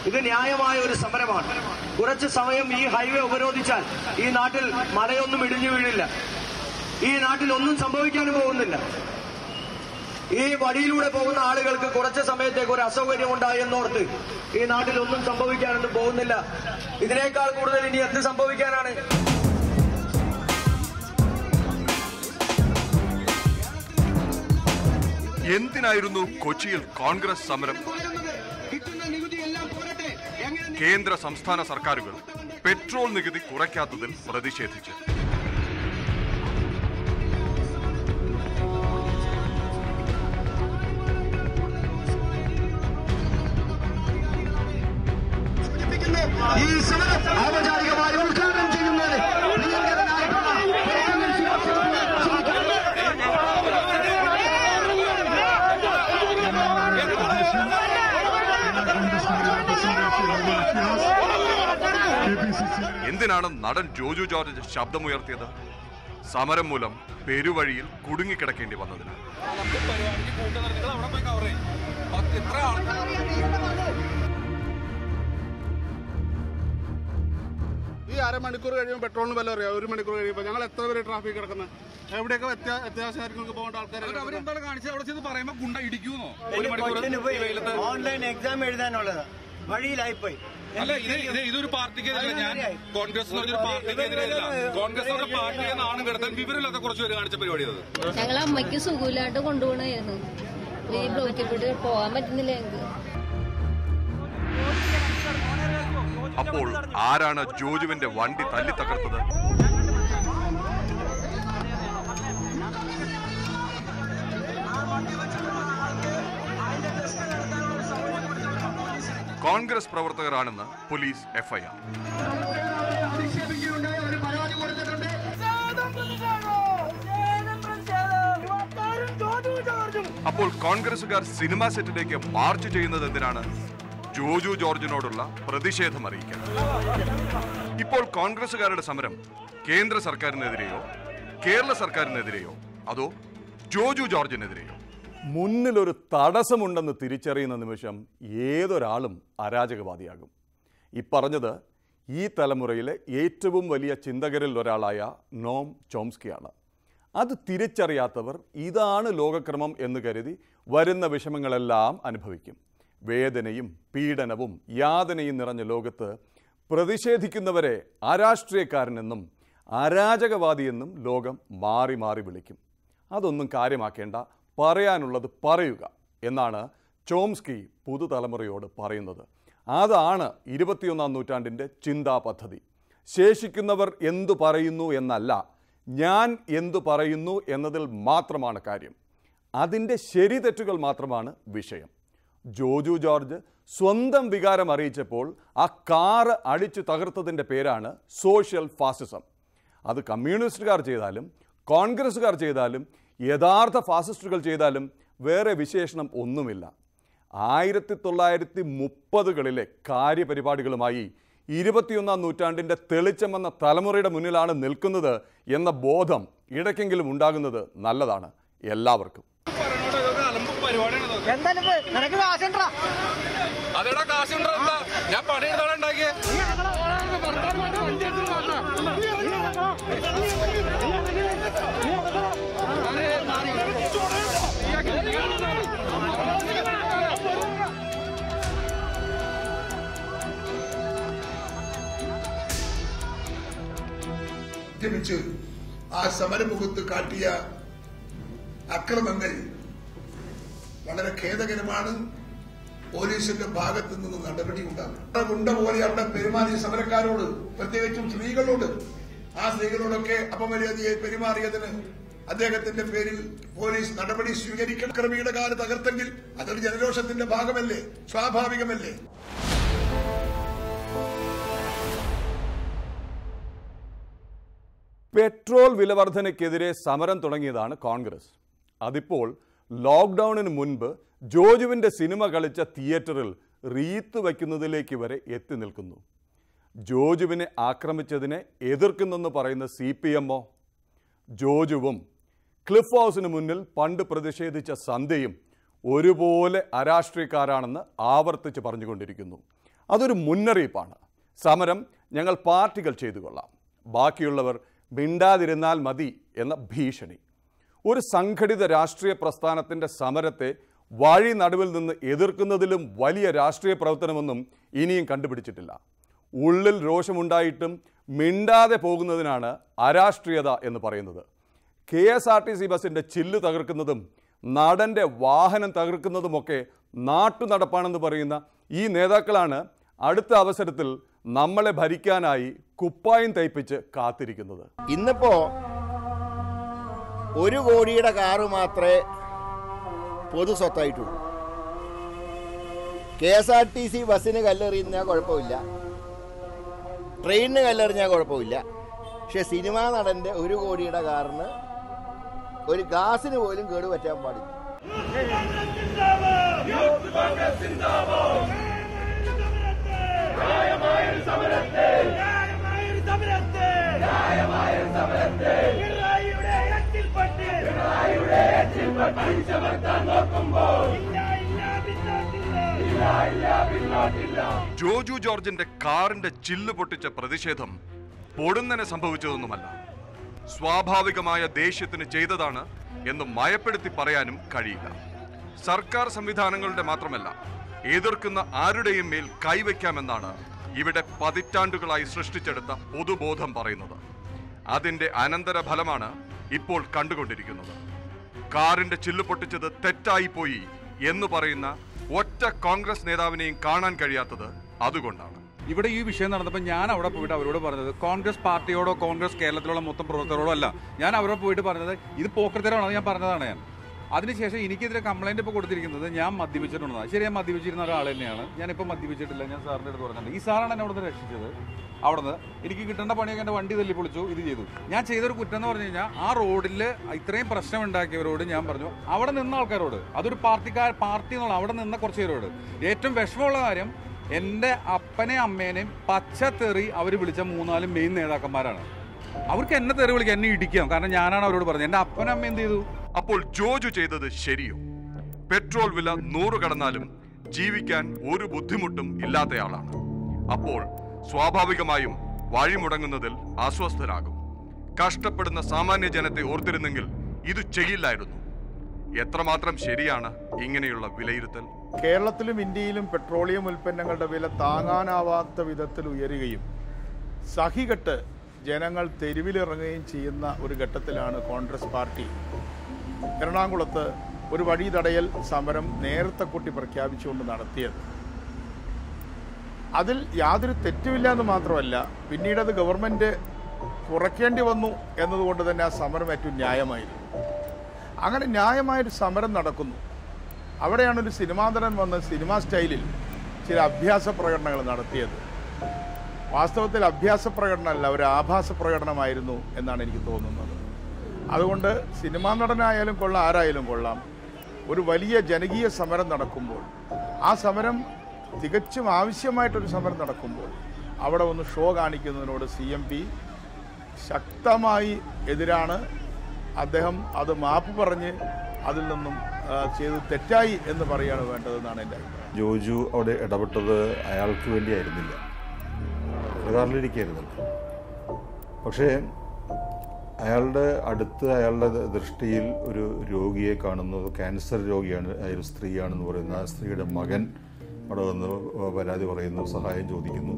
ഇത് ന്യായമായ ഒരു സമരമാണ് കുറച്ച് സമയം ഈ ഹൈവേ ഉപരോധിച്ചാൽ ഈ നാട്ടിൽ മലയൊന്നും ഇടിഞ്ഞു വീഴില്ല ഈ നാട്ടിൽ ഒന്നും സംഭവിക്കാനും പോകുന്നില്ല ഈ വഴിയിലൂടെ പോകുന്ന ആളുകൾക്ക് കുറച്ച് സമയത്തേക്ക് ഒരു അസൗകര്യം ഉണ്ടായി എന്നോർത്ത് ഈ നാട്ടിൽ ഒന്നും സംഭവിക്കാനൊന്നും പോകുന്നില്ല ഇതിനേക്കാൾ കൂടുതൽ ഇനി എന്ത് സംഭവിക്കാനാണ് എന്തിനായിരുന്നു കൊച്ചിയിൽ കോൺഗ്രസ് സമരം കിട്ടുന്ന നികുതി എല്ലാം പോരട്ടെ എങ്ങനെ കേന്ദ്ര സംസ്ഥാന സർക്കാരുകൾ പെട്രോൾ നികുതി കുറയ്ക്കാത്തതിൽ പ്രതിഷേധിച്ച് സൂചിപ്പിക്കുന്നു ഈ സമരം ഔപചാരികമായി ഉദ്ഘാടനം ചെയ്യുന്നത് പ്രിയങ്കരനായിട്ടുള്ള എന്തിനാണ് നടൻ ജോജു ജോർജ് ശബ്ദമുയർത്തിയത് സമരം മൂലം പെരുവഴിയിൽ കുടുങ്ങിക്കിടക്കേണ്ടി വന്നതിന് പരിപാടിക്ക് കൂട്ടുന്നത് നിങ്ങൾ അവിടെ പോയി കവർ ചെയ്യും പത്ത് ഇത്ര ആൾക്കാർ ഈ അരമണിക്കൂർ കഴിയുമ്പോൾ പെട്രോളിന് വില അറിയാം ഒരു മണിക്കൂർ കഴിയുമ്പോൾ ഞങ്ങൾ എത്ര പേര് ട്രാഫിക് കിടക്കുന്നത് എവിടെയൊക്കെ വ്യത്യാ- അത്യാവശ്യമായിരിക്കും പോകേണ്ട ആൾക്കാർ അവർ എന്താണ് കാണിച്ചത് അവിടെ ചെന്ന് പറയുമ്പോ ഗുണ്ട ഇടിക്കൂന്നോ ഒരു മണിക്കൂർ ഈ വെയിലത്ത് ഓൺലൈൻ എക്സാം എഴുതാനുള്ളത് വഴിയിലായിപ്പോയി അല്ല ഇത് ഇത് ഇതൊരു പാർട്ടിക്കെതിരല്ല ഞാൻ കോൺഗ്രസ് എന്ന് പറഞ്ഞൊരു പാർട്ടിക്കെതിരല്ല കോൺഗ്രസ് എന്ന പാർട്ടിയെ നാണം കിടത്താൻ വിവരമില്ലാത്ത കുറച്ച് പേര് കാണിച്ച പരിപാടി അത് ഞങ്ങൾ അമ്മയ്ക്ക് സുഖമില്ലാണ്ട് കൊണ്ടുപോകണമായിരുന്നു ഈ ബ്ലോക്കിൽ പോയിട്ട് പോകാൻ പറ്റുന്നില്ല ഞങ്ങൾക്ക് അപ്പോൾ ആരാണ് ജോജുവിന്റെ വണ്ടി തല്ലി തകർത്തത് കോൺഗ്രസ് പ്രവർത്തകരാണെന്ന് പോലീസ് എഫ്ഐആർ അധിക്ഷേപിക്കുകയുണ്ടായി അവർ പരാതി കൊടുത്തിട്ടുണ്ട് അപ്പോൾ കോൺഗ്രസുകാർ സിനിമാ സെറ്റിലേക്ക് മാർച്ച് ചെയ്യുന്നത് എന്തിനാണ് ജോജു ജോർജിനോടുള്ള പ്രതിഷേധം അറിയിക്കാൻ ഇപ്പോൾ കോൺഗ്രസുകാരുടെ സമരം കേന്ദ്ര സർക്കാരിനെതിരെയോ കേരള സർക്കാരിനെതിരെയോ അതോ ജോജു ജോർജിനെതിരെയോ മുന്നിലൊരു തടസ്സമുണ്ടെന്ന് തിരിച്ചറിയുന്ന നിമിഷം ഏതൊരാളും അരാജകവാദിയാകും ഈ പറഞ്ഞത് ഈ തലമുറയിലെ ഏറ്റവും വലിയ ചിന്തകരിൽ ഒരാളായ നോം ചോംസ്കിയാണ് അത് തിരിച്ചറിയാത്തവർ ഇതാണ് ലോകക്രമം എന്ന് കരുതി വരുന്ന വിഷമങ്ങളെല്ലാം അനുഭവിക്കും വേദനയും പീഡനവും യാതനയും നിറഞ്ഞ ലോകത്ത് പ്രതിഷേധിക്കുന്നവരെ അരാഷ്ട്രീയക്കാരനെന്നും അരാജകവാദിയെന്നും ലോകം മാറി മാറി വിളിക്കും അതൊന്നും കാര്യമാക്കേണ്ട പറയാനുള്ളത് പറയുക എന്നാണ് ചോംസ്കി പുതുതലമുറയോട് പറയുന്നത് അതാണ് ഇരുപത്തിയൊന്നാം നൂറ്റാണ്ടിൻ്റെ ചിന്താ പദ്ധതി ശേഷിക്കുന്നവർ എന്തു പറയുന്നു എന്നല്ല ഞാൻ എന്തു പറയുന്നു എന്നതിൽ മാത്രമാണ് കാര്യം അതിൻ്റെ ശരി തെറ്റുകൾ മാത്രമാണ് വിഷയം ജോജു ജോർജ് സ്വന്തം വികാരം അറിയിച്ചപ്പോൾ ആ കാറ് അടിച്ചു തകർത്തതിൻ്റെ പേരാണ് സോഷ്യൽ ഫാസിസം അത് കമ്മ്യൂണിസ്റ്റുകാർ ചെയ്താലും കോൺഗ്രസ്സുകാർ ചെയ്താലും യഥാർത്ഥ ഫാസിസ്റ്റുകൾ ചെയ്താലും വേറെ വിശേഷണം ഒന്നുമില്ല ആയിരത്തി തൊള്ളായിരത്തി മുപ്പതുകളിലെ കാര്യപരിപാടികളുമായി ഇരുപത്തിയൊന്നാം നൂറ്റാണ്ടിൻ്റെ തെളിച്ചമെന്ന തലമുറയുടെ മുന്നിലാണ് നിൽക്കുന്നത് എന്ന ബോധം ഇടയ്ക്കെങ്കിലും ഉണ്ടാകുന്നത് നല്ലതാണ് എല്ലാവർക്കും പറയണോട്ടോ ഇതൊക്കെ അലമ്പ് പരിപാടിയാണ് ഇതൊക്കെ എന്തായാലും നിനക്ക് കാശുണ്ടാ അതെടാ കാശുണ്ടോ എന്താ ഞാൻ പണി എടുത്തോടെ ഉണ്ടാക്കിയേ ഉദ്യമിച്ച് ആ സമരമുഖത്ത് കാട്ടിയ അക്രമങ്ങൾ വളരെ ഖേദകരമാണ് പോലീസിന്റെ ഭാഗത്തു നിന്ന് നടപടി ഉണ്ടാകും ഗുണ്ട പോലെ അവിടെ പെരുമാറിയ സമരക്കാരോട് പ്രത്യേകിച്ചും സ്ത്രീകളോട് ആ സ്ത്രീകളോടൊക്കെ അപമര്യാദയായി പെരുമാറിയതിന് അദ്ദേഹത്തിന്റെ പേരിൽ പോലീസ് നടപടി സ്വീകരിക്കണം ക്രമിയുടെ കാല് തകർത്തെങ്കിൽ അതൊരു ജനരോഷത്തിന്റെ ഭാഗമല്ലേ സ്വാഭാവികമല്ലേ പെട്രോൾ വിലവർധനയ്ക്കെതിരെ സമരം തുടങ്ങിയതാണ് കോൺഗ്രസ് അതിപ്പോൾ ലോക്ക്ഡൗണിന് മുൻപ് ജോജുവിൻ്റെ സിനിമ കളിച്ച തിയേറ്ററിൽ റീത്ത് വയ്ക്കുന്നതിലേക്ക് വരെ എത്തി നിൽക്കുന്നു ജോജുവിനെ ആക്രമിച്ചതിനെ എതിർക്കുന്നെന്ന് പറയുന്ന സി പി എമ്മോ ജോജുവും ക്ലിഫ് ഹൗസിന് മുന്നിൽ പണ്ട് പ്രതിഷേധിച്ച സന്ധ്യയും ഒരുപോലെ അരാഷ്ട്രീയക്കാരാണെന്ന് ആവർത്തിച്ച് പറഞ്ഞുകൊണ്ടിരിക്കുന്നു അതൊരു മുന്നറിയിപ്പാണ് സമരം ഞങ്ങൾ പാർട്ടികൾ ചെയ്തു കൊള്ളാം ബാക്കിയുള്ളവർ മിണ്ടാതിരുന്നാൽ മതി എന്ന ഭീഷണി ഒരു സംഘടിത രാഷ്ട്രീയ പ്രസ്ഥാനത്തിൻ്റെ സമരത്തെ വഴി നടുവിൽ നിന്ന് എതിർക്കുന്നതിലും വലിയ രാഷ്ട്രീയ പ്രവർത്തനമൊന്നും ഇനിയും കണ്ടുപിടിച്ചിട്ടില്ല ഉള്ളിൽ രോഷമുണ്ടായിട്ടും മിണ്ടാതെ പോകുന്നതിനാണ് അരാഷ്ട്രീയത എന്ന് പറയുന്നത് K S R T C ബസിൻ്റെ ചില്ല് തകർക്കുന്നതും നടൻ്റെ വാഹനം തകർക്കുന്നതുമൊക്കെ നാട്ടു നടപ്പാണെന്ന് പറയുന്ന ഈ നേതാക്കളാണ് അടുത്ത അവസരത്തിൽ നമ്മളെ ഭരിക്കാനായി കുപ്പായം തയ്പ്പിച്ച് കാത്തിരിക്കുന്നത് ഇന്നിപ്പോ ഒരു കോടിയുടെ കാറ് മാത്രമേ പൊതു സ്വത്തായിട്ടുള്ളൂ K S R T C ബസ്സിന് കല്ലെറിയുന്ന കുഴപ്പമില്ല ട്രെയിനിന് കല്ലെറിഞ്ഞാൽ കുഴപ്പമില്ല പക്ഷെ സിനിമാ നടന്റെ ഒരു കോടിയുടെ കാറിന് ഒരു ഗ്ലാസിന് പോലും കേട് പറ്റാൻ പാടില്ല ജോജു ജോർജിന്റെ കാറിന്റെ ചില്ല് പൊട്ടിച്ച പ്രതിഷേധം പൊടുന്നനെ സംഭവിച്ചതൊന്നുമല്ല സ്വാഭാവികമായ ദേഷ്യത്തിന് ചെയ്തതാണ് എന്ന് മയപ്പെടുത്തി പറയാനും കഴിയില്ല സർക്കാർ സംവിധാനങ്ങളുടെ മാത്രമല്ല എതിർക്കുന്ന ആരുടെയും മേൽ കൈവയ്ക്കാമെന്നാണ് ഇവിടെ പതിറ്റാണ്ടുകളായി സൃഷ്ടിച്ചെടുത്ത പൊതുബോധം പറയുന്നത് അതിന്റെ അനന്തരഫലമാണ് ഇപ്പോൾ കണ്ടുകൊണ്ടിരിക്കുന്നത് കാറിന്റെ ചില്ല് പൊട്ടിച്ചത് തെറ്റായിപ്പോയി എന്ന് പറയുന്ന ഒറ്റ കോൺഗ്രസ് നേതാവിനെയും കാണാൻ കഴിയാത്തത് അതുകൊണ്ടാണ് ഇവിടെ ഈ വിഷയം നടന്നപ്പോൾ ഞാൻ അവിടെ പോയിട്ട് അവരോട് പറഞ്ഞത് കോൺഗ്രസ് പാർട്ടിയോടോ കോൺഗ്രസ് കേരളത്തിലുള്ള മൊത്തം പ്രവർത്തകരോടോ അല്ല ഞാൻ അവരോട് പോയിട്ട് പറഞ്ഞത് ഇത് പോക്കൃത്തരമാണെന്ന് ഞാൻ പറഞ്ഞതാണ് ഞാൻ അതിനുശേഷം എനിക്കെതിരെ കംപ്ലൈന്റ് ഇപ്പോൾ കൊടുത്തിരിക്കുന്നത് ഞാൻ മദ്യപിച്ചിട്ടുണ്ടെന്നാണ് ശരി ഞാൻ മദ്യപിച്ചിരുന്ന ഒരാൾ തന്നെയാണ് ഞാനിപ്പോൾ മദ്യപിച്ചിട്ടില്ല ഞാൻ സാറിൻ്റെ അടുത്ത് പറഞ്ഞിട്ടുണ്ട് ഈ സാറാണ് എന്നെ അവിടുന്ന് രക്ഷിച്ചത് അവിടുന്ന് എനിക്ക് കിട്ടേണ്ട പണിയൊക്കെ എൻ്റെ വണ്ടി തല്ലി പൊളിച്ചു ഇത് ചെയ്തു ഞാൻ ചെയ്തൊരു കുറ്റം എന്ന് പറഞ്ഞു കഴിഞ്ഞാൽ ആ റോഡിൽ ഇത്രയും പ്രശ്നം ഉണ്ടാക്കിയവരോട് ഞാൻ പറഞ്ഞു അവിടെ നിന്ന ആൾക്കാരോട് അതൊരു പാർട്ടിക്കാർ പാർട്ടി എന്നുള്ള അവിടെ നിന്ന കുറച്ച് പേരോട് ഏറ്റവും വിഷമമുള്ള കാര്യം എൻ്റെ അപ്പനെയും അമ്മേനെയും പച്ചത്തെറി അവർ വിളിച്ച മൂന്നാലും മെയിൻ നേതാക്കന്മാരാണ് അവർക്ക് എന്നെ തെറി വിളിക്കാം എന്നെ ഇടിക്കാം കാരണം ഞാനാണ് അവരോട് പറഞ്ഞത് എൻ്റെ അപ്പനും അമ്മ എന്ത് ചെയ്തു അപ്പോൾ ജോജു ചെയ്തത് ശരിയോ പെട്രോൾ വില നൂറ് കടന്നാലും ജീവിക്കാൻ ഒരു ബുദ്ധിമുട്ടും ഇല്ലാത്തയാളാണ് അപ്പോൾ സ്വാഭാവികമായും വഴിമുടങ്ങുന്നതിൽ അസ്വസ്ഥരാകും കഷ്ടപ്പെടുന്ന സാമാന്യ ജനത്തെ ഓർത്തിരുന്നെങ്കിൽ ഇത് ചെയ്യില്ലായിരുന്നു എത്രമാത്രം ശരിയാണ് ഇങ്ങനെയുള്ള വിലയിരുത്തൽ കേരളത്തിലും ഇന്ത്യയിലും പെട്രോളിയം ഉൽപ്പന്നങ്ങളുടെ വില താങ്ങാനാവാത്ത വിധത്തിൽ ഉയരുകയും സഹികെട്ട് ജനങ്ങൾ തെരുവിലിറങ്ങുകയും ചെയ്യുന്ന ഒരു ഘട്ടത്തിലാണ് കോൺഗ്രസ് പാർട്ടി എറണാകുളത്ത് ഒരു വഴി തടയൽ സമരം നേരത്തെ കൂട്ടി പ്രഖ്യാപിച്ചുകൊണ്ട് നടത്തിയത് അതിൽ യാതൊരു തെറ്റുമില്ല എന്ന് മാത്രമല്ല പിന്നീട് അത് ഗവൺമെൻറ് കുറയ്ക്കേണ്ടി വന്നു എന്നതുകൊണ്ട് തന്നെ ആ സമരം ഏറ്റവും ന്യായമായിരുന്നു അങ്ങനെ ന്യായമായൊരു സമരം നടക്കുന്നു അവിടെയാണ് ഒരു സിനിമാതരൻ വന്ന് സിനിമാ സ്റ്റൈലിൽ ചില അഭ്യാസ പ്രകടനങ്ങൾ നടത്തിയത് വാസ്തവത്തിൽ അഭ്യാസ പ്രകടനമല്ല ഒരു ആഭാസ പ്രകടനമായിരുന്നു എന്നാണ് എനിക്ക് തോന്നുന്നത് അതുകൊണ്ട് സിനിമാ നടനായാലും കൊള്ളാം ആരായാലും കൊള്ളാം ഒരു വലിയ ജനകീയ സമരം നടക്കുമ്പോൾ ആ സമരം തികച്ചും ആവശ്യമായിട്ടൊരു സമരം നടക്കുമ്പോൾ അവിടെ ഒന്ന് ഷോ കാണിക്കുന്നതിനോട് സി എം പി ശക്തമായി എതിരാണ് അദ്ദേഹം അത് മാപ്പ് പറഞ്ഞ് അതിൽ നിന്നും ആ, ചെയ്ത് തെറ്റായി എന്ന് പറയുകയാണ് വേണ്ടതെന്നാണ് എൻ്റെ അഭിപ്രായം ജോജു അവിടെ ഇടപെട്ടത് അയാൾക്ക് വേണ്ടിയായിരുന്നില്ല കാറിലിരിക്കായിരുന്നല്ലോ പക്ഷേ അയാളുടെ അടുത്ത് അയാളുടെ ദൃഷ്ടിയിൽ ഒരു രോഗിയെ കാണുന്നത് ക്യാൻസർ രോഗിയാണ് അയാൾ സ്ത്രീയാണെന്ന് പറയുന്ന ആ സ്ത്രീയുടെ മകൻ അവിടെ വന്ന് പരാതി പറയുന്നു സഹായം ചോദിക്കുന്നു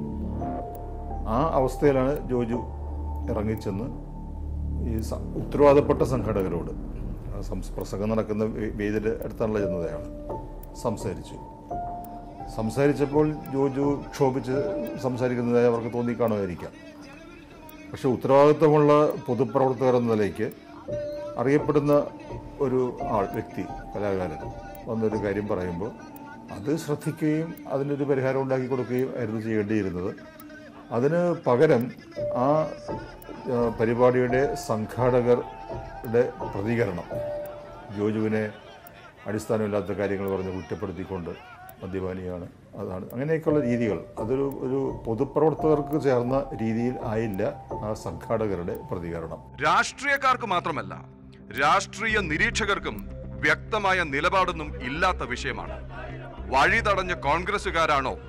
ആ അവസ്ഥയിലാണ് ജോജു ഇറങ്ങിച്ചെന്ന് ഈ സ- ഉത്തരവാദപ്പെട്ട സംഘടകരോട് ആ സംസ് പ്രസംഗം നടക്കുന്ന വേ- വേദിയുടെ അടുത്താണല്ലോ ചെന്നത് അയാൾ സംസാരിച്ചു സംസാരിച്ചപ്പോൾ ജോജു ക്ഷോഭിച്ച് സംസാരിക്കുന്നതായി അവർക്ക് തോന്നിക്കാണുമായിരിക്കാം പക്ഷെ ഉത്തരവാദിത്വമുള്ള പൊതുപ്രവർത്തകർ എന്ന നിലയ്ക്ക് അറിയപ്പെടുന്ന ഒരു ആൾ വ്യക്തി കലാകാരൻ വന്നൊരു കാര്യം പറയുമ്പോൾ അത് ശ്രദ്ധിക്കുകയും അതിനൊരു പരിഹാരം ഉണ്ടാക്കി കൊടുക്കുകയും ആയിരുന്നു ചെയ്യേണ്ടിയിരുന്നത് അതിന് പകരം ആ ആ, പരിപാടിയുടെ സംഘാടകരുടെ പ്രതികരണം ജോജുവിനെ അടിസ്ഥാനമില്ലാത്ത കാര്യങ്ങൾ പറഞ്ഞ് കുറ്റപ്പെടുത്തിക്കൊണ്ട് മദ്യപാനിയാണ് അതാണ് അങ്ങനെയൊക്കെയുള്ള രീതികൾ അതൊരു ഒരു പൊതുപ്രവർത്തകർക്ക് ചേർന്ന രീതിയിൽ ആയില്ല ആ സംഘാടകരുടെ പ്രതികരണം രാഷ്ട്രീയക്കാർക്ക് മാത്രമല്ല രാഷ്ട്രീയ നിരീക്ഷകർക്കും വ്യക്തമായ നിലപാടൊന്നും ഇല്ലാത്ത വിഷയമാണ് വഴി തടഞ്ഞ കോൺഗ്രസുകാരാണോ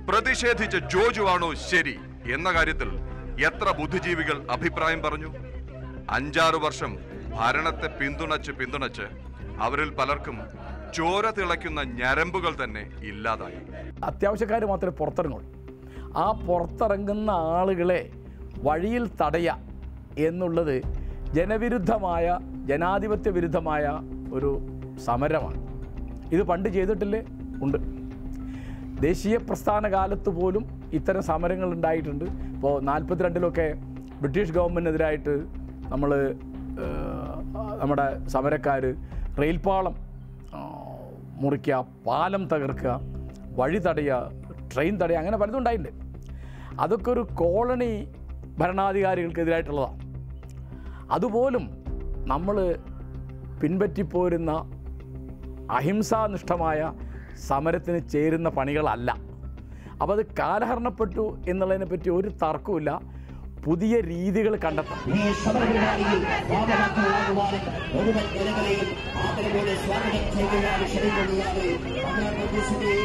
പ്രതിഷേധിച്ച ജോജുവാണോ ശരി എന്ന കാര്യത്തിൽ എത്ര ബുദ്ധിജീവികൾ അഭിപ്രായം പറഞ്ഞു അഞ്ചാറ് വർഷം ഭരണത്തെ പിന്തുണച്ച് പിന്തുണച്ച് അവരിൽ പലർക്കും ചോര തിളയ്ക്കുന്ന ഞരമ്പുകൾ തന്നെ ഇല്ലാതായി അത്യാവശ്യക്കാർ മാത്രമേ പുറത്തിറങ്ങുള്ളൂ ആ പുറത്തിറങ്ങുന്ന ആളുകളെ വഴിയിൽ തടയുക എന്നുള്ളത് ജനവിരുദ്ധമായ ജനാധിപത്യ വിരുദ്ധമായ ഒരു സമരമാണ് ഇത് പണ്ട് ചെയ്തിട്ടില്ലേ ഉണ്ട് ദേശീയ പ്രസ്ഥാന കാലത്ത് പോലും ഇത്തരം സമരങ്ങൾ ഉണ്ടായിട്ടുണ്ട് ഇപ്പോൾ നാൽപ്പത്തിരണ്ടിലൊക്കെ ബ്രിട്ടീഷ് ഗവൺമെൻറ്റിനെതിരായിട്ട് നമ്മൾ നമ്മുടെ സമരക്കാർ റെയിൽപാളം ആ, മുറിക്കുക പാലം തകർക്കുക വഴി തടയുക ട്രെയിൻ തടയുക അങ്ങനെ പലതും ഉണ്ടായിട്ടുണ്ട് അതൊക്കെ ഒരു കോളനി ഭരണാധികാരികൾക്കെതിരായിട്ടുള്ളതാണ് അതുപോലും നമ്മൾ പിൻപറ്റിപ്പോരുന്ന അഹിംസാനിഷ്ഠമായ സമരത്തിന് ചേരുന്ന പണികളല്ല അപ്പോൾ അത് കാലഹരണപ്പെട്ടു എന്നുള്ളതിനെ പറ്റി ഒരു തർക്കമില്ല പുതിയ രീതികൾ കണ്ടെത്തണം ഈ സമരപരിപാടിയിൽ ഭാഗമാക്കുവാനും ഒരുവൻ ജനങ്ങളെയും ആദരവോടെ സ്വാഗതം ചെയ്യുവാനും ക്ഷണിക്കുന്നതാണ് നമ്മുടെ പ്രദേശത്തെ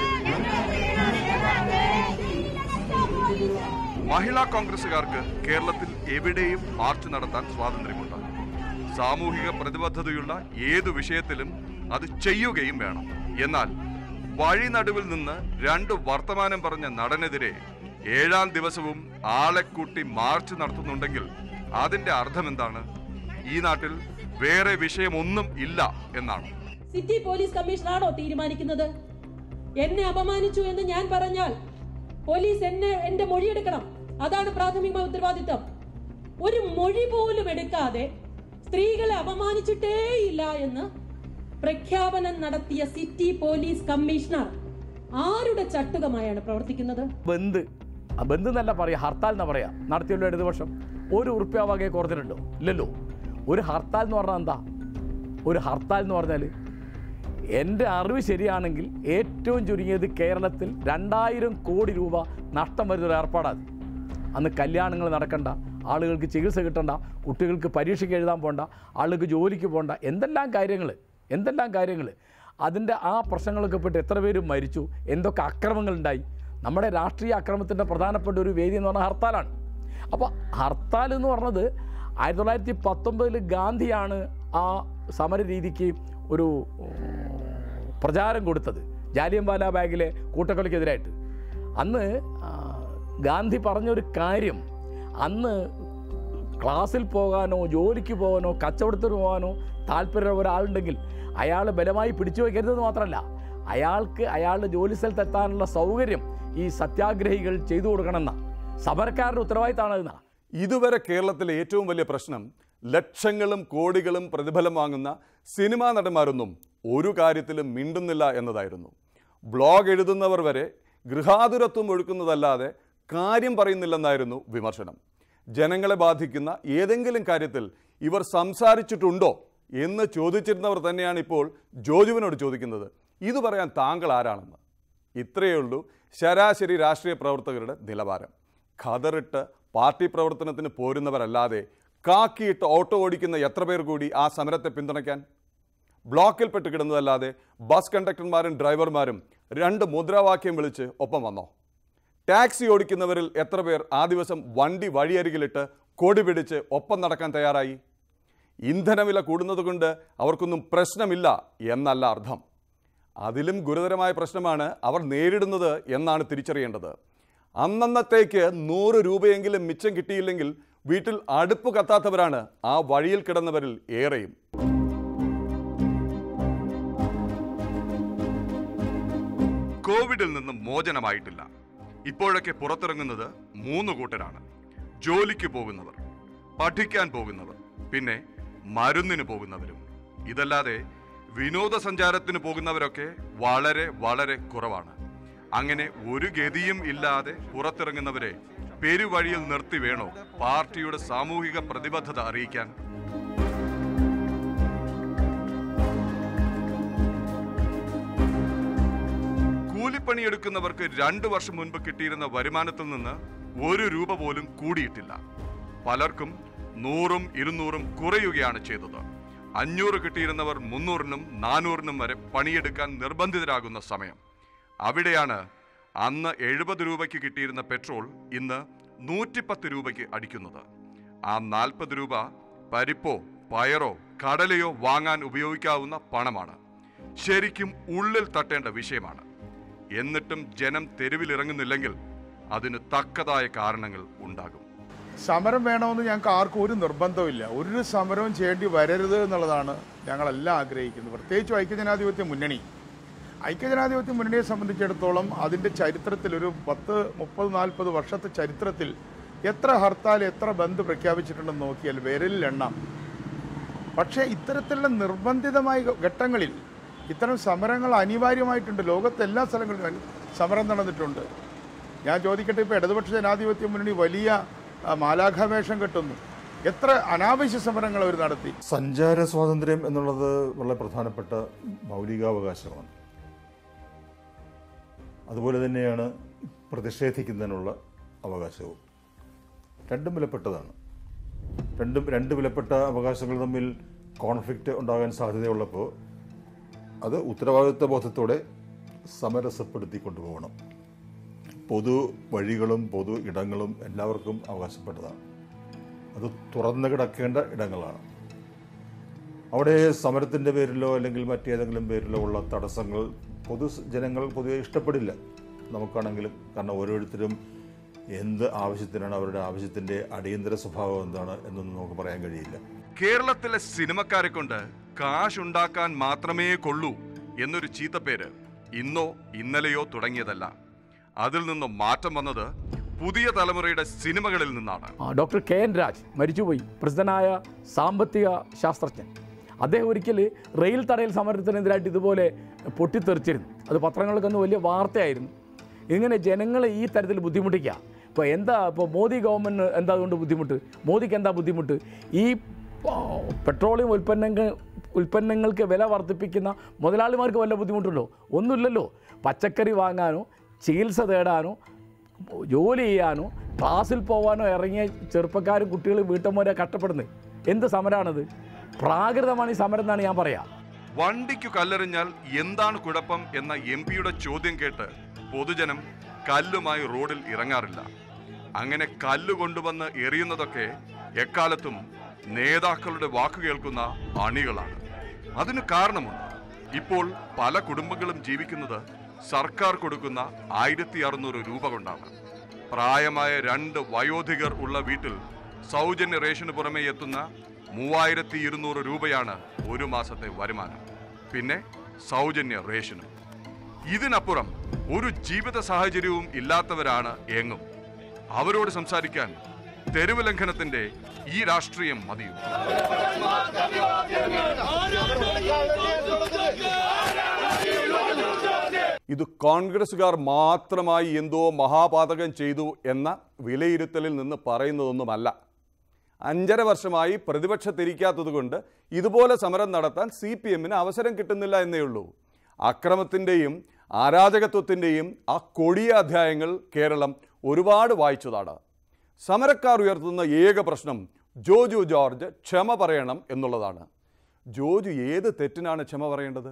മഹിളാ കോൺഗ്രസുകാർക്ക് കേരളത്തിൽ എവിടെയും മാർച്ച് നടത്താൻ സ്വാതന്ത്ര്യമുണ്ട് സാമൂഹിക പ്രതിബദ്ധതയുള്ള ഏതു വിഷയത്തിലും അത് ചെയ്യുകയും വേണം എന്നാൽ വഴി നടുവിൽ നിന്ന് രണ്ട് വർത്തമാനം പറഞ്ഞ നടനെതിരെ ഏഴാം ദിവസവും ആളെ കൂട്ടി മാർച്ച് നടത്തുന്നുണ്ടെങ്കിൽ അതിന്റെ അർത്ഥം എന്താണ് ഈ നാട്ടിൽ വേറെ വിഷയമൊന്നും ഇല്ല എന്നാണ് സിറ്റി പോലീസ് കമ്മീഷണറാണോ തീരുമാനിക്കുന്നത് എന്നെ അപമാനിച്ചു എന്ന് ഞാൻ പറഞ്ഞാൽ പോലീസ് എന്നെ എന്റെ മൊഴിയെടുക്കണം അതാണ് പ്രാഥമിക ഉത്തരവാദിത്തം ഒരു മൊഴി പോലും എടുക്കാതെ സ്ത്രീകളെ അപമാനിച്ചിട്ടേയില്ല എന്ന് പ്രഖ്യാപനം നടത്തിയ സിറ്റി പോലീസ് കമ്മീഷണർ ആരുടെ ചട്ടുകമായാണ് പ്രവർത്തിക്കുന്നത് ബന്ദ് ആ ബന്ദ് എന്നല്ല പറയുക ഹർത്താൽ എന്നാ പറയാ നടത്തിയല്ലോ ഇടതുപക്ഷം ഒരു ഉറുപ്പ്യ വകയെ കുറഞ്ഞിട്ടുണ്ടോ ഇല്ലല്ലോ ഒരു ഹർത്താൽ എന്ന് പറഞ്ഞാൽ എന്താ ഒരു ഹർത്താൽ എന്ന് പറഞ്ഞാൽ എൻ്റെ അറിവ് ശരിയാണെങ്കിൽ ഏറ്റവും ചുരുങ്ങിയത് കേരളത്തിൽ രണ്ടായിരം കോടി രൂപ നഷ്ടം വരുന്നൊരു ഏർപ്പാടാണ് അന്ന് കല്യാണങ്ങൾ നടക്കണ്ട ആളുകൾക്ക് ചികിത്സ കിട്ടണ്ട കുട്ടികൾക്ക് പരീക്ഷയ്ക്ക് എഴുതാൻ പോണ്ട ആളുകൾക്ക് ജോലിക്ക് പോണ്ട എന്തെല്ലാം കാര്യങ്ങൾ എന്തെല്ലാം കാര്യങ്ങൾ അതിൻ്റെ ആ പ്രശ്നങ്ങളൊക്കെ പെട്ട് എത്ര പേര് മരിച്ചു എന്തൊക്കെ അക്രമങ്ങളുണ്ടായി നമ്മുടെ രാഷ്ട്രീയ അക്രമത്തിൻ്റെ പ്രധാനപ്പെട്ട ഒരു വേദി എന്ന് പറഞ്ഞാൽ ഹർത്താലാണ് അപ്പോൾ ഹർത്താൽ എന്ന് പറഞ്ഞത് ആയിരത്തി തൊള്ളായിരത്തി പത്തൊമ്പതിൽ ഗാന്ധിയാണ് ആ സമര രീതിക്ക് ഒരു ഉം, പ്രചാരം കൊടുത്തത് ജാലിയൻവാല ബാഗിലെ കൂട്ടക്കൊലയ്ക്കെതിരായിട്ട് അന്ന് ആ, ഗാന്ധി പറഞ്ഞൊരു കാര്യം അന്ന് ക്ലാസ്സിൽ പോകാനോ ജോലിക്ക് പോകാനോ കച്ചവടത്തിന് പോകാനോ താല്പര്യം ഒരാളുണ്ടെങ്കിൽ അയാൾ ബലമായി പിടിച്ചു വയ്ക്കരുതെന്ന് മാത്രമല്ല അയാൾക്ക് അയാളുടെ ജോലി സ്ഥലത്ത് എത്താനുള്ള സൗകര്യം ഈ സത്യാഗ്രഹികൾ ചെയ്തു കൊടുക്കണമെന്ന സമരക്കാരുടെ ഉത്തരവാദിത്തമാണ് എന്നാ ഇതുവരെ കേരളത്തിലെ ഏറ്റവും വലിയ പ്രശ്നം ലക്ഷങ്ങളും കോടികളും പ്രതിഫലം വാങ്ങുന്ന സിനിമാ നടന്മാരൊന്നും ഒരു കാര്യത്തിലും മിണ്ടുന്നില്ല എന്നതായിരുന്നു ബ്ലോഗ് എഴുതുന്നവർ വരെ ഗൃഹാതുരത്വം ഒഴുക്കുന്നതല്ലാതെ കാര്യം പറയുന്നില്ലെന്നായിരുന്നു വിമർശനം ജനങ്ങളെ ബാധിക്കുന്ന ഏതെങ്കിലും കാര്യത്തിൽ ഇവർ സംസാരിച്ചിട്ടുണ്ടോ എന്ന് ചോദിച്ചിരുന്നവർ തന്നെയാണ് ഇപ്പോൾ ജോജുവിനോട് ചോദിക്കുന്നത് ഇത് പറയാൻ താങ്കൾ ആരാണെന്ന് ഇത്രയേ ഉള്ളൂ ശരാശരി രാഷ്ട്രീയ പ്രവർത്തകരുടെ നിലവാരം ഖദറിട്ട് പാർട്ടി പ്രവർത്തനത്തിന് പോരുന്നവരല്ലാതെ കാക്കിയിട്ട് ഓട്ടോ ഓടിക്കുന്ന എത്ര പേർ കൂടി ആ സമരത്തെ പിന്തുണയ്ക്കാൻ ബ്ലോക്കിൽപ്പെട്ട് കിടന്നതല്ലാതെ ബസ് കണ്ടക്ടർമാരും ഡ്രൈവർമാരും രണ്ട് മുദ്രാവാക്യം വിളിച്ച് ഒപ്പം വന്നോ ടാക്സി ഓടിക്കുന്നവരിൽ എത്ര പേർ ആ ദിവസം വണ്ടി വഴിയരികിലിട്ട് കൊടി പിടിച്ച് ഒപ്പം നടക്കാൻ തയ്യാറായി ഇന്ധനവില കൂടുന്നത് കൊണ്ട് അവർക്കൊന്നും പ്രശ്നമില്ല എന്നല്ല അർത്ഥം അതിലും ഗുരുതരമായ പ്രശ്നമാണ് അവർ നേരിടുന്നത് എന്നാണ് തിരിച്ചറിയേണ്ടത് അന്നന്നത്തേക്ക് നൂറ് രൂപയെങ്കിലും മിച്ചം കിട്ടിയില്ലെങ്കിൽ വീട്ടിൽ അടുപ്പ് കത്താത്തവരാണ് ആ വഴിയിൽ കിടന്നവരിൽ ഏറെയും കോവിഡിൽ നിന്ന് മോചനമായിട്ടില്ല ഇപ്പോഴൊക്കെ പുറത്തിറങ്ങുന്നത് മൂന്ന് കൂട്ടരാണ് ജോലിക്ക് പോകുന്നവർ പഠിക്കാൻ പോകുന്നവർ പിന്നെ മരുന്നിന് പോകുന്നവരും ഇതല്ലാതെ വിനോദസഞ്ചാരത്തിന് പോകുന്നവരൊക്കെ വളരെ വളരെ കുറവാണ് അങ്ങനെ ഒരു ഗതിയും ഇല്ലാതെ പുറത്തിറങ്ങുന്നവരെ പെരുവഴിയിൽ നിർത്തി വേണോ പാർട്ടിയുടെ സാമൂഹിക പ്രതിബദ്ധത അറിയിക്കാൻ കൂലിപ്പണിയെടുക്കുന്നവർക്ക് രണ്ടു വർഷം മുൻപ് കിട്ടിയിരുന്ന വരുമാനത്തിൽ നിന്ന് ഒരു രൂപ പോലും കൂടിയിട്ടില്ല പലർക്കും നൂറും ഇരുന്നൂറും കുറയുകയാണ് ചെയ്തത് അഞ്ഞൂറ് കിട്ടിയിരുന്നവർ മുന്നൂറിനും നാനൂറിനും വരെ പണിയെടുക്കാൻ നിർബന്ധിതരാകുന്ന സമയം അവിടെയാണ് അന്ന് എഴുപത് രൂപയ്ക്ക് കിട്ടിയിരുന്ന പെട്രോൾ ഇന്ന് നൂറ്റിപ്പത്ത് രൂപയ്ക്ക് അടിക്കുന്നത് ആ നാൽപ്പത് രൂപ പരിപ്പോ പയറോ കടലയോ വാങ്ങാൻ ഉപയോഗിക്കാവുന്ന പണമാണ് ശരിക്കും ഉള്ളിൽ തട്ടേണ്ട വിഷയമാണ് എന്നിട്ടും ജനം തെരുവിലിറങ്ങുന്നില്ലെങ്കിൽ അതിന് തക്കതായ കാരണങ്ങൾ ഉണ്ടാകും സമരം വേണമെന്ന് ഞങ്ങൾക്ക് ആർക്കും ഒരു നിർബന്ധമില്ല ഒരു സമരവും ചെയ്യേണ്ടി വരരുത് എന്നുള്ളതാണ് ഞങ്ങളെല്ലാം ആഗ്രഹിക്കുന്നത് പ്രത്യേകിച്ചും ഐക്യജനാധിപത്യ മുന്നണി ഐക്യജനാധിപത്യ മുന്നണിയെ സംബന്ധിച്ചിടത്തോളം അതിൻ്റെ ചരിത്രത്തിൽ ഒരു പത്ത് മുപ്പത് നാൽപ്പത് വർഷത്തെ ചരിത്രത്തിൽ എത്ര ഹർത്താൽ എത്ര ബന്ദ് പ്രഖ്യാപിച്ചിട്ടുണ്ടെന്ന് നോക്കിയാൽ വിരലിൽ എണ്ണാം പക്ഷേ ഇത്തരത്തിലുള്ള നിർബന്ധിതമായ ഘട്ടങ്ങളിൽ ഇത്തരം സമരങ്ങൾ അനിവാര്യമായിട്ടുണ്ട് ലോകത്തെ എല്ലാ സ്ഥലങ്ങളിലും അനി- സമരം നടന്നിട്ടുണ്ട് ഞാൻ ചോദിക്കട്ടെ ഇപ്പോൾ ഇടതുപക്ഷ ജനാധിപത്യ മുന്നണി വലിയ ആ, മാലാഖാവേഷം കെട്ടുന്നു എത്ര അനാവശ്യ സമരങ്ങൾ അവർ നടത്തി സഞ്ചാര സ്വാതന്ത്ര്യം എന്നുള്ളത് വളരെ പ്രധാനപ്പെട്ട മൗലികാവകാശമാണ് അതുപോലെ തന്നെയാണ് പ്രതിഷേധിക്കുന്നതിനുള്ള അവകാശവും രണ്ടും വിലപ്പെട്ടതാണ് രണ്ടും രണ്ട് വിലപ്പെട്ട അവകാശങ്ങൾ തമ്മിൽ കോൺഫ്ലിക്റ്റ് ഉണ്ടാകാൻ സാധ്യതയുള്ളപ്പോൾ അത് ഉത്തരവാദിത്വ ബോധത്തോടെ സമരസപ്പെടുത്തി കൊണ്ടുപോകണം പൊതു വഴികളും പൊതു ഇടങ്ങളും എല്ലാവർക്കും അവകാശപ്പെട്ടതാണ് അത് തുറന്നു കിടക്കേണ്ട ഇടങ്ങളാണ് അവിടെ സമരത്തിൻ്റെ പേരിലോ അല്ലെങ്കിൽ മറ്റേതെങ്കിലും പേരിലോ ഉള്ള തടസ്സങ്ങൾ പൊതു ജനങ്ങൾ പൊതുവെ ഇഷ്ടപ്പെടില്ല നമുക്കാണെങ്കിലും കാരണം ഓരോരുത്തരും എന്ത് ആവശ്യത്തിനാണ് അവരുടെ ആവശ്യത്തിൻ്റെ അടിയന്തര സ്വഭാവം എന്താണ് എന്നൊന്നും നമുക്ക് പറയാൻ കഴിയില്ല കേരളത്തിലെ സിനിമക്കാരെ കൊണ്ട് കാശുണ്ടാക്കാൻ മാത്രമേ കൊള്ളൂ എന്നൊരു ചീത്തപ്പേര് ഇന്നോ ഇന്നലെയോ തുടങ്ങിയതല്ല അതിൽ നിന്നും മാറ്റം വന്നത് പുതിയ തലമുറയുടെ സിനിമകളിൽ നിന്നാണ് ആ, ഡോക്ടർ കെ എൻ രാജ് മരിച്ചുപോയി പ്രസിദ്ധനായ സാമ്പത്തിക ശാസ്ത്രജ്ഞൻ അദ്ദേഹം ഒരിക്കൽ റെയിൽ തടയൽ സമരത്തിനെതിരായിട്ട് ഇതുപോലെ പൊട്ടിത്തെറിച്ചിരുന്നു അത് പത്രങ്ങൾക്കൊന്ന് വലിയ വാർത്തയായിരുന്നു ഇങ്ങനെ ജനങ്ങളെ ഈ തരത്തിൽ ബുദ്ധിമുട്ടിക്കുക ഇപ്പോൾ എന്താ ഇപ്പോൾ മോദി ഗവൺമെൻറ് എന്താ അതുകൊണ്ട് ബുദ്ധിമുട്ട് മോദിക്ക് എന്താ ബുദ്ധിമുട്ട് ഈ ആ, പെട്രോളിയം ഉൽപ്പന്നങ്ങൾ ഉൽപ്പന്നങ്ങൾക്ക് വില വർദ്ധിപ്പിക്കുന്ന മുതലാളിമാർക്ക് വല്ല ബുദ്ധിമുട്ടുണ്ടോ ഒന്നുമില്ലല്ലോ പച്ചക്കറി വാങ്ങാനോ ചികിത്സ തേടാനോ ജോലി ചെയ്യാനോ ക്ലാസ്സിൽ പോകാനോ ഇറങ്ങിയ ചെറുപ്പക്കാരും കുട്ടികളും വീട്ടമ്മമാരെ കഷ്ടപ്പെടുന്നത് എന്ത് സമരമാണത് പ്രാകൃതമാണ് ഈ സമരം എന്നാണ് ഞാൻ പറയാം വണ്ടിക്കു കല്ലെറിഞ്ഞാൽ എന്താണ് കുഴപ്പം എന്ന എം പിയുടെ ചോദ്യം കേട്ട് പൊതുജനം കല്ലുമായി റോഡിൽ ഇറങ്ങാറില്ല അങ്ങനെ കല്ല് കൊണ്ടുവന്ന് എറിയുന്നതൊക്കെ എക്കാലത്തും നേതാക്കളുടെ വാക്കു കേൾക്കുന്ന അണികളാണ് അതിന് കാരണമുണ്ട് ഇപ്പോൾ പല കുടുംബങ്ങളും ജീവിക്കുന്നത് സർക്കാർ കൊടുക്കുന്ന ആയിരത്തി അറുന്നൂറ് രൂപ കൊണ്ടാണ് പ്രായമായ രണ്ട് വയോധികർ ഉള്ള വീട്ടിൽ സൗജന്യ റേഷന് പുറമെ എത്തുന്ന മൂവായിരത്തി ഇരുന്നൂറ് രൂപയാണ് ഒരു മാസത്തെ വരുമാനം പിന്നെ സൗജന്യ റേഷനും ഇതിനപ്പുറം ഒരു ജീവിത സാഹചര്യവും ഇല്ലാത്തവരാണ് എങ്ങും അവരോട് സംസാരിക്കാൻ തെരുവ് ലംഘനത്തിന്റെ ഈ രാഷ്ട്രീയം മതിയും ഇത് കോൺഗ്രസ്സുകാർ മാത്രമായി എന്തോ മഹാപാതകം ചെയ്തു എന്ന വിലയിരുത്തലിൽ നിന്ന് പറയുന്നതൊന്നുമല്ല അഞ്ചര വർഷമായി പ്രതിപക്ഷത്തിരിക്കാത്തതുകൊണ്ട് ഇതുപോലെ സമരം നടത്താൻ സി പി എമ്മിന് അവസരം കിട്ടുന്നില്ല എന്നേ ഉള്ളൂ അക്രമത്തിൻ്റെയും അരാജകത്വത്തിൻ്റെയും ആ കൊടിയ അധ്യായങ്ങൾ കേരളം ഒരുപാട് വായിച്ചതാണ് സമരക്കാർ ഉയർത്തുന്ന ഏക പ്രശ്നം ജോജു ജോർജ് ക്ഷമ പറയണം എന്നുള്ളതാണ് ജോജു ഏത് തെറ്റിനാണ് ക്ഷമ പറയേണ്ടത്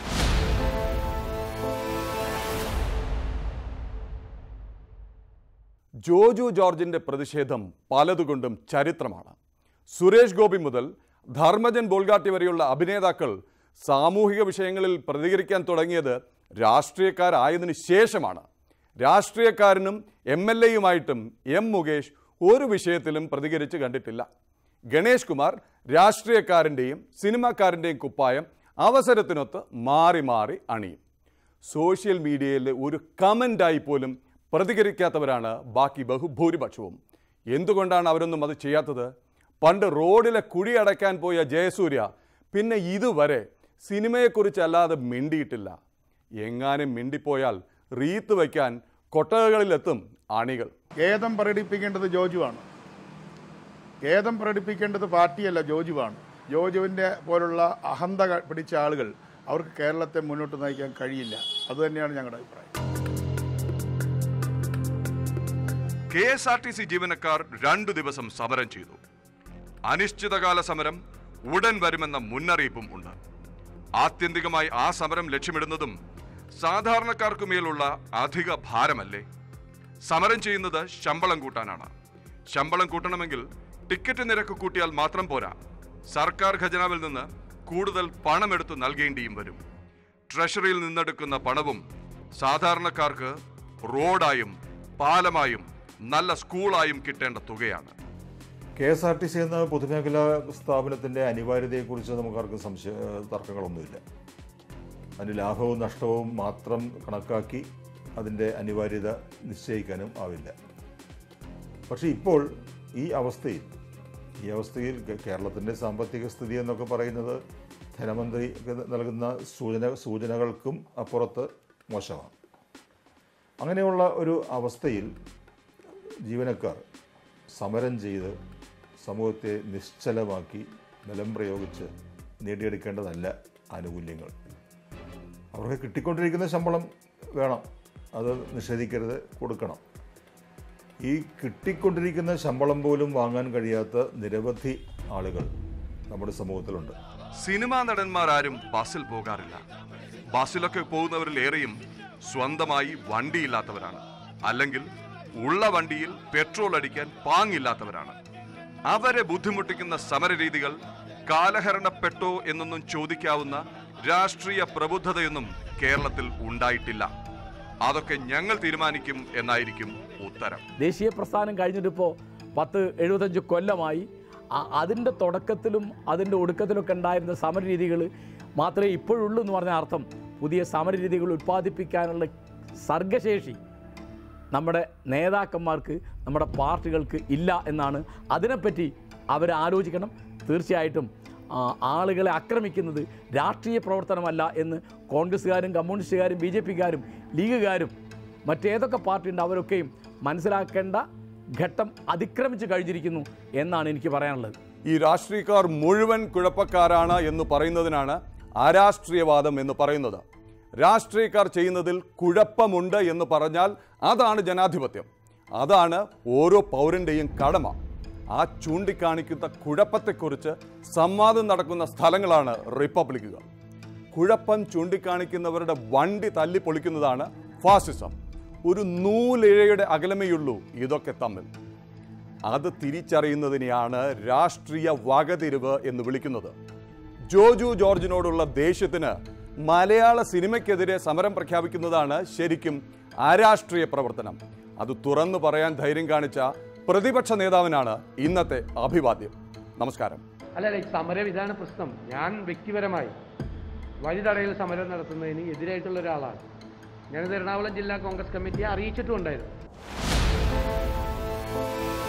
ജോജു ജോർജിന്റെ പ്രതിഷേധം പലതുകൊണ്ടും ചരിത്രമാണ് സുരേഷ് ഗോപി മുതൽ ധർമ്മജൻ ബോൾഗാട്ടി വരെയുള്ള അഭിനേതാക്കൾ സാമൂഹിക വിഷയങ്ങളിൽ പ്രതികരിക്കാൻ തുടങ്ങിയത് രാഷ്ട്രീയക്കാരായതിനു ശേഷമാണ് രാഷ്ട്രീയക്കാരനും എം എൽ എയുമായിട്ടും എം മുകേഷ് ഒരു വിഷയത്തിലും പ്രതികരിച്ച് കണ്ടിട്ടില്ല ഗണേഷ് കുമാർ രാഷ്ട്രീയക്കാരൻ്റെയും സിനിമാക്കാരൻ്റെയും കുപ്പായം അവസരത്തിനൊത്ത് മാറി മാറി അണിയും സോഷ്യൽ മീഡിയയിലെ ഒരു കമൻ്റായി പോലും പ്രതികരിക്കാത്തവരാണ് ബാക്കി ബഹുഭൂരിപക്ഷവും എന്തുകൊണ്ടാണ് അവരൊന്നും അത് ചെയ്യാത്തത് പണ്ട് റോഡിലെ കുഴി അടയ്ക്കാൻ പോയ ജയസൂര്യ പിന്നെ ഇതുവരെ സിനിമയെക്കുറിച്ചല്ലാതെ മിണ്ടിയിട്ടില്ല എങ്ങാനും മിണ്ടിപ്പോയാൽ റീത്ത് വയ്ക്കാൻ കൊട്ടകകളിലെത്തും അണികൾ ഖേദം പ്രകടിപ്പിക്കേണ്ടത് ജോജുവാണ് ഖേദം പ്രകടിപ്പിക്കേണ്ടത് പാർട്ടിയല്ല ജോജുവാണ് ജോജുവിൻ്റെ പോലുള്ള അഹന്ത ക- പിടിച്ച ആളുകൾ അവർക്ക് കേരളത്തെ മുന്നോട്ട് നയിക്കാൻ കഴിയില്ല അതുതന്നെയാണ് ഞങ്ങളുടെ അഭിപ്രായം K S R T C ജീവനക്കാർ രണ്ടു ദിവസം സമരം ചെയ്തു അനിശ്ചിതകാല സമരം ഉടൻ വരുമെന്ന മുന്നറിയിപ്പും ഉണ്ട് ആത്യന്തികമായി ആ സമരം ലക്ഷ്യമിടുന്നതും സാധാരണക്കാർക്ക് മേലുള്ള അധിക ഭാരമല്ലേ സമരം ചെയ്യുന്നത് ശമ്പളം കൂട്ടാനാണ് ശമ്പളം കൂട്ടണമെങ്കിൽ ടിക്കറ്റ് നിരക്ക് കൂട്ടിയാൽ മാത്രം പോരാ സർക്കാർ ഖജനാവിൽ നിന്ന് കൂടുതൽ പണമെടുത്ത് നൽകേണ്ടിയും വരും ട്രഷറിയിൽ നിന്നെടുക്കുന്ന പണവും സാധാരണക്കാർക്ക് റോഡായും പാലമായും നല്ല സ്കൂളായും കിട്ടേണ്ട തുകയാണ് K S R T C എന്ന പൊതുമേഖലാ സ്ഥാപനത്തിൻ്റെ അനിവാര്യതയെക്കുറിച്ച് നമുക്കാർക്കും സംശയ തർക്കങ്ങളൊന്നുമില്ല അതിൻ്റെ ലാഭവും നഷ്ടവും മാത്രം കണക്കാക്കി അതിൻ്റെ അനിവാര്യത നിശ്ചയിക്കാനും ആവില്ല പക്ഷേ ഇപ്പോൾ ഈ അവസ്ഥയിൽ ഈ അവസ്ഥയിൽ കേ- കേരളത്തിൻ്റെ സാമ്പത്തിക സ്ഥിതി എന്നൊക്കെ പറയുന്നത് ധനമന്ത്രി നൽകുന്ന സൂചന സൂചനകൾക്കും അപ്പുറത്ത് മോശമാണ് അങ്ങനെയുള്ള ഒരു അവസ്ഥയിൽ ജീവനക്കാർ സമരം ചെയ്ത് സമൂഹത്തെ നിശ്ചലമാക്കി ബലം പ്രയോഗിച്ച് നേടിയെടുക്കേണ്ടതല്ല ആനുകൂല്യങ്ങൾ അവർക്ക് കിട്ടിക്കൊണ്ടിരിക്കുന്ന ശമ്പളം വേണം അത് നിഷേധിക്കരുത് കൊടുക്കണം ഈ കിട്ടിക്കൊണ്ടിരിക്കുന്ന ശമ്പളം പോലും വാങ്ങാൻ കഴിയാത്ത നിരവധി ആളുകൾ നമ്മുടെ സമൂഹത്തിലുണ്ട് സിനിമാ നടന്മാരാരും ബസ്സിൽ പോകാറില്ല ബസ്സിലൊക്കെ പോകുന്നവരിൽ ഏറെയും സ്വന്തമായി വണ്ടിയില്ലാത്തവരാണ് അല്ലെങ്കിൽ ഉള്ള വണ്ടിയിൽ പെട്രോൾ അടിക്കാൻ പാങ്ങില്ലാത്തവരാണ് അവരെ ബുദ്ധിമുട്ടിക്കുന്ന സമരരീതികൾ കാലഹരണപ്പെട്ടോ എന്നൊന്നും ചോദിക്കാവുന്ന രാഷ്ട്രീയ പ്രബുദ്ധതയൊന്നും കേരളത്തിൽ ഉണ്ടായിട്ടില്ല അതൊക്കെ ഞങ്ങൾ തീരുമാനിക്കും എന്നായിരിക്കും ഉത്തരം ദേശീയ പ്രസ്ഥാനം കഴിഞ്ഞിട്ടിപ്പോൾ പത്ത് എഴുപത്തഞ്ച് കൊല്ലമായി ആ- അതിൻ്റെ തുടക്കത്തിലും അതിൻ്റെ ഒടുക്കത്തിലൊക്കെ ഉണ്ടായിരുന്ന സമരരീതികൾ മാത്രമേ ഇപ്പോഴുള്ളൂ എന്ന് പറഞ്ഞ അർത്ഥം പുതിയ സമരരീതികൾ ഉൽപ്പാദിപ്പിക്കാനുള്ള സർഗശേഷി നമ്മുടെ നേതാക്കന്മാർക്ക് നമ്മുടെ പാർട്ടികൾക്ക് ഇല്ല എന്നാണ് അതിനെപ്പറ്റി അവർ ആലോചിക്കണം തീർച്ചയായിട്ടും ആ, ആളുകളെ ആക്രമിക്കുന്നത് രാഷ്ട്രീയ പ്രവർത്തനമല്ല എന്ന് കോൺഗ്രസ്സുകാരും കമ്മ്യൂണിസ്റ്റുകാരും ബി ജെ പിക്കാരും ലീഗുകാരും മറ്റേതൊക്കെ പാർട്ടിയുണ്ട് അവരൊക്കെയും മനസ്സിലാക്കേണ്ട ഘട്ടം അതിക്രമിച്ച് കഴിഞ്ഞിരിക്കുന്നു എന്നാണ് എനിക്ക് പറയാനുള്ളത് ഈ രാഷ്ട്രീയക്കാർ മുഴുവൻ കുഴപ്പക്കാരാണ് എന്ന് പറയുന്നതിനാണ് അരാഷ്ട്രീയവാദം എന്ന് പറയുന്നത് രാഷ്ട്രീയക്കാർ ചെയ്യുന്നതിൽ കുഴപ്പമുണ്ട് എന്ന് പറഞ്ഞാൽ അതാണ് ജനാധിപത്യം അതാണ് ഓരോ പൗരൻ്റെയും കടമ ആ ചൂണ്ടിക്കാണിക്കുന്ന കുഴപ്പത്തെക്കുറിച്ച് സംവാദം നടക്കുന്ന സ്ഥലങ്ങളാണ് റിപ്പബ്ലിക്കുകൾ കുഴപ്പം ചൂണ്ടിക്കാണിക്കുന്നവരുടെ വണ്ടി തല്ലിപ്പൊളിക്കുന്നതാണ് ഫാസിസം ഒരു നൂലിഴയുടെ അകലമേയുള്ളൂ ഇതൊക്കെ തമ്മിൽ അത് തിരിച്ചറിയുന്നതിനെയാണ് രാഷ്ട്രീയ വകതിരിവ് എന്ന് വിളിക്കുന്നത് ജോജു ജോർജിനോടുള്ള ദേഷ്യത്തിന് മലയാള സിനിമയ്ക്കെതിരെ സമരം പ്രഖ്യാപിക്കുന്നതാണ് ശരിക്കും അരാഷ്ട്രീയ പ്രവർത്തനം അത് തുറന്നു പറയാൻ ധൈര്യം കാണിച്ച പ്രതിപക്ഷ നേതാവിനാണ് ഇന്നത്തെ അഭിവാദ്യം നമസ്കാരം അല്ല ഈ സമരം ഇതാണ് പ്രശ്നം ഞാൻ വ്യക്തിപരമായി വഴിതടയൽ സമരം നടത്തുന്നതിന് എതിരായിട്ടുള്ള ഒരാളാണ് ഞാനിത് എറണാകുളം ജില്ലാ കോൺഗ്രസ് കമ്മിറ്റിയെ അറിയിച്ചിട്ടുണ്ടായിരുന്നു